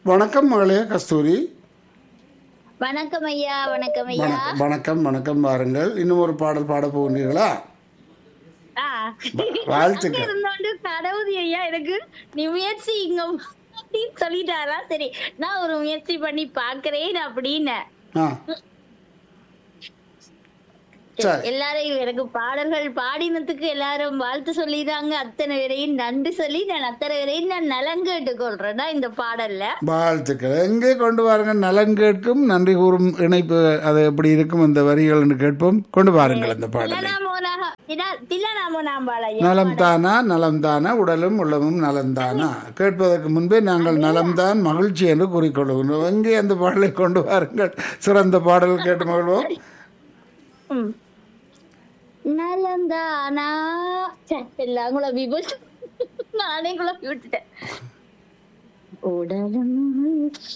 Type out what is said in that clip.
வணக்கம் மகளே கஸ்தூரி வணக்கம் ஐயா வணக்கம் ஐயா வணக்கம் வணக்கம் வணக்கம் வாருங்கள் இன்னும் ஒரு பாடல் பாட போகிறீர்களா ஆ. வாழ்த்துக்கள். அங்க இருந்தோண்டு கடவுதி ஐயா எனக்கு நீ முயற்சி இங்க அப்படின்னு சொல்லிட்டாரா சரி நான் ஒரு முயற்சி பண்ணி பாக்குறேன் அப்படின்னு ஆ சரி எல்லாரையும் எனக்கு பாடல்கள் பாடினதுக்கு எல்லாரும் வாழ்த்து சொல்லிதாங்க அத்தனை பேரையும் நன்றி சொல்லி நான் அத்தனை பேரையும் நான் நலன் கேட்டுக்கொள்றேன்னா இந்த பாடல்ல வாழ்த்துக்கள் எங்கே கொண்டு வாருங்க நலன் கேட்கும் நன்றி கூறும் இணைப்பு அது எப்படி இருக்கும் இந்த வரிகள் என்று கேட்போம் கொண்டு வாருங்கள் அந்த பாடலை தில்லனாமோனாக தில்லா- தில்லனாமோனாம்பாளையா நலம் தானா நலம் தானா உடலும் உள்ளமும் நலம்தானா கேட்பதற்கு முன்பே நாங்கள் நலம்தான் மகிழ்ச்சி என்று கூறிக்கொள்கிறோம் எங்கே அந்த பாடலை கொண்டு வாருங்கள் சிறந்த பாடல் கேட்டு மகிழ்வோம் ம். நலந்தானா ச்சே, எல்லாம் குழம்பி போச்சு நானே குழம்பி விட்டுட்டேன் உடலும்